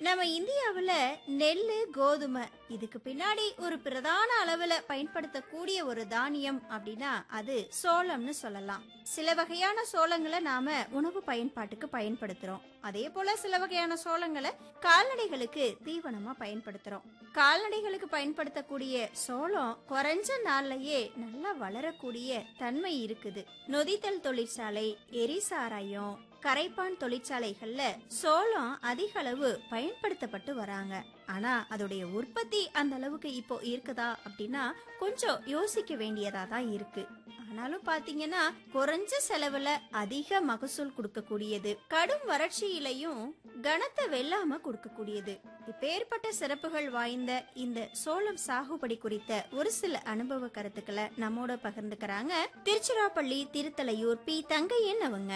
நம்ம இந்தியாவுல நெல்லு கோதுமை இதுக்கு பின்னாடி ஒரு பிரதான அளவுல பயன்படுத்தக்கூடிய ஒரு தானியம் அப்படின்னா அது சோளம்னு சொல்லலாம் சில வகையான சோளங்களை நாம உணவு பயன்பாட்டுக்கு பயன்படுத்துறோம் அதே போல சில வகையான சோளங்களை கால்நடைகளுக்கு தீவனமா பயன்படுத்துறோம் கால்நடைகளுக்கு பயன்படுத்தக்கூடிய சோளம் குறைஞ்ச நாள்லயே நல்லா வளரக்கூடிய தன்மை இருக்குது நொதித்தல் தொழிற்சாலை எரிசாராயம் கரைப்பான் தொழிற்சாலைகள்ல சோளம் அதிக அளவு பயன்படுத்தப்பட்டு வராங்க ஆனா அதோடைய உற்பத்தி அந்த அளவுக்கு இப்போ இருக்குதா அப்படின்னா கொஞ்சம் யோசிக்க வேண்டியதா தான் இருக்கு ஆனாலும் பாத்தீங்கன்னா குறைஞ்ச செலவுல அதிக மகசூல் கொடுக்கக்கூடியது கடும் வறட்சியிலையும் கனத்த வெல்லாம கொடுக்கக்கூடியது இப்பேற்பட்ட சிறப்புகள் வாய்ந்த இந்த சோளம் சாகுபடி குறித்த ஒரு சில அனுபவ கருத்துக்களை நம்மோட பகிர்ந்துக்கிறாங்க திருச்சிராப்பள்ளி திருத்தலையூர் பி தங்கையன் அவங்க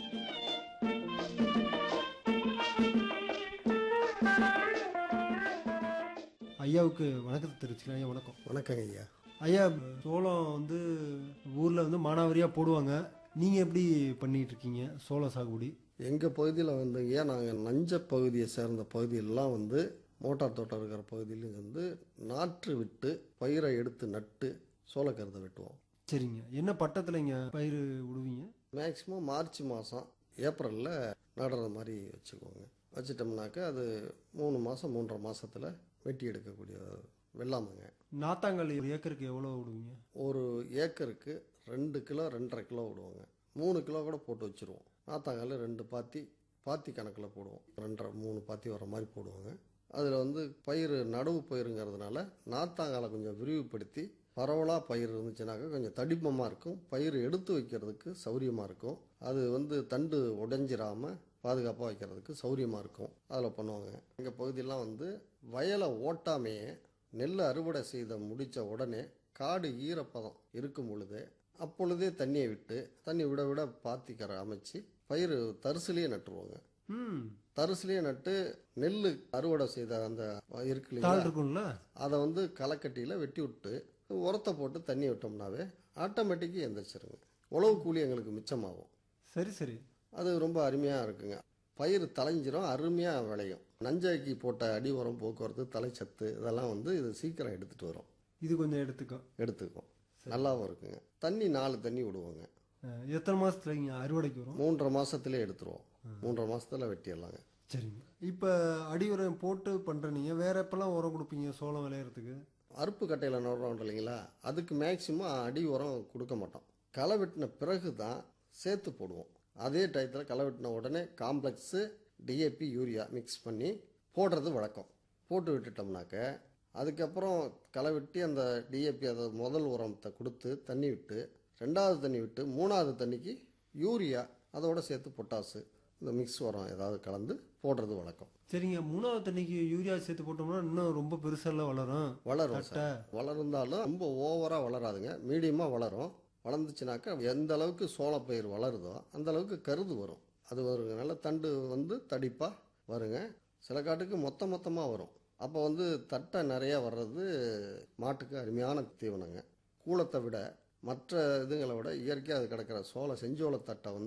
ஐயாவுக்கு வணக்கத்தை தெரிவிச்சுக்கிறேன் ஐயா வணக்கம் வணக்கங்க ஐயா ஐயா சோளம் வந்து ஊரில் வந்து மானாவாரியாக போடுவாங்க நீங்கள் எப்படி பண்ணிட்டு இருக்கீங்க சோள சாகுபடி எங்கள் பகுதியில் வந்துங்க நாங்கள் நஞ்ச பகுதியை சேர்ந்த பகுதியெல்லாம் வந்து மோட்டார் தோட்டம் இருக்கிற பகுதியிலும் வந்து நாற்று விட்டு பயிரை எடுத்து நட்டு சோளக்கருதை வெட்டுவோம் சரிங்க என்ன பட்டத்தில் இங்கே பயிர் விடுவீங்க மேக்சிமம் மார்ச் மாதம் ஏப்ரலில் நடுற மாதிரி வச்சுக்குவோங்க வச்சிட்டோம்னாக்க அது மூணு மாதம் மூன்றரை மாசத்துல வெட்டி எடுக்கக்கூடிய வெள்ளாமைங்க நாத்தாங்கால் ஒரு ஏக்கருக்கு எவ்வளோ விடுவீங்க ஒரு ஏக்கருக்கு ரெண்டு கிலோ ரெண்டரை கிலோ விடுவோங்க மூணு கிலோ கூட போட்டு வச்சுருவோம் நாத்தாங்கால ரெண்டு பாத்தி பாத்தி கணக்கில் போடுவோம் ரெண்டரை மூணு பாத்தி வர மாதிரி போடுவோங்க அதில் வந்து பயிர் நடவு பயிருங்கிறதுனால நாத்தாங்காலை கொஞ்சம் விரிவுபடுத்தி பரவலாக பயிர் இருந்துச்சுனாக்கா கொஞ்சம் தடிப்பமாக இருக்கும் பயிர் எடுத்து வைக்கிறதுக்கு சௌரியமாக இருக்கும் அது வந்து தண்டு உடைஞ்சிராம பாதுகாப்பாக வைக்கிறதுக்கு சௌரியமாக இருக்கும் அதில் பண்ணுவாங்க எங்கள் பகுதியெல்லாம் வந்து வயலை ஓட்டாமையே நெல் அறுவடை செய்த முடித்த உடனே காடு ஈரப்பதம் இருக்கும் பொழுது அப்பொழுதே தண்ணியை விட்டு தண்ணி விட விட பாத்திக்கரை அமைச்சு பயிர் தரிசுலேயே நட்டுருவாங்க ம் தரிசுலேயே நட்டு நெல் அறுவடை செய்த அந்த இருக்கு தாள் இல்லைங்களா இருக்கும்ல அதை வந்து களைக்கட்டியில் வெட்டி விட்டு உரத்தை போட்டு தண்ணி விட்டோம்னாவே ஆட்டோமேட்டிக்கு எந்திரிச்சிருங்க உழவு கூலி எங்களுக்கு மிச்சமாகும் சரி சரி அது ரொம்ப அருமையாக இருக்குங்க பயிர் தலைஞ்சிரும் அருமையாக விளையும் நஞ்சாக்கி போட்ட அடி உரம் போக்குவரத்து தலைச்சத்து இதெல்லாம் வந்து இது சீக்கிரம் எடுத்துகிட்டு வரும் இது கொஞ்சம் எடுத்துக்கோ எடுத்துக்கும் நல்லாவும் இருக்குங்க தண்ணி நாலு தண்ணி விடுவோங்க அஹ், எத்தனை மாதத்துல இங்கே அறுவடைக்கு வரும் மூன்றரை மாசத்திலே எடுத்துருவோம் மூன்றரை மாசத்துல வெட்டிடலாங்க சரிங்க இப்போ அடி உரம் போட்டு பண்ணுற நீங்கள் வேற எப்பெல்லாம் உரம் கொடுப்பீங்க சோளம் விளையிறதுக்கு அறுப்பு கட்டையில் நடுறோம் இல்லைங்களா அதுக்கு மேக்சிமம் அடி உரம் கொடுக்க மாட்டோம் களை வெட்டின பிறகு தான் சேர்த்து போடுவோம் அதே டயத்தில் களை வெட்டின உடனே காம்ப்ளெக்ஸு டிஏபி யூரியா மிக்ஸ் பண்ணி போடுறது வழக்கம் போட்டு விட்டுட்டோம்னாக்க அதுக்கப்புறம் களை வெட்டி அந்த டிஏபி அதை முதல் உரத்தை கொடுத்து தண்ணி விட்டு ரெண்டாவது தண்ணி விட்டு மூணாவது தண்ணிக்கு யூரியா அதோட சேர்த்து பொட்டாசு இந்த மிக்ஸ் உரம் ஏதாவது கலந்து போடுறது வழக்கம் சரிங்க மூணாவது தண்ணிக்கு யூரியா சேர்த்து போட்டோம்னா இன்னும் ரொம்ப பெருசாலாம் வளரும் வளரும் சார் வளர்ந்தாலும் ரொம்ப ஓவராக வளராதுங்க மீடியமாக வளரும் வளர்ந்துச்சுனாக்கா எந்த அளவுக்கு சோளப்பயிர் வளருதோ அந்த அளவுக்கு கருது வரும் அது வருங்க நல்ல தண்டு வந்து தடிப்பாக வருங்க சில காட்டுக்கு மொத்த மொத்தமாக வரும் அப்போ வந்து தட்டை நிறையா வர்றது மாட்டுக்கு அருமையான தீவனங்க கூளத்தை விட மற்ற இதுங்களை விட இயற்கையாக அது கிடக்கிற சோள செஞ்சோள தட்டை வந்து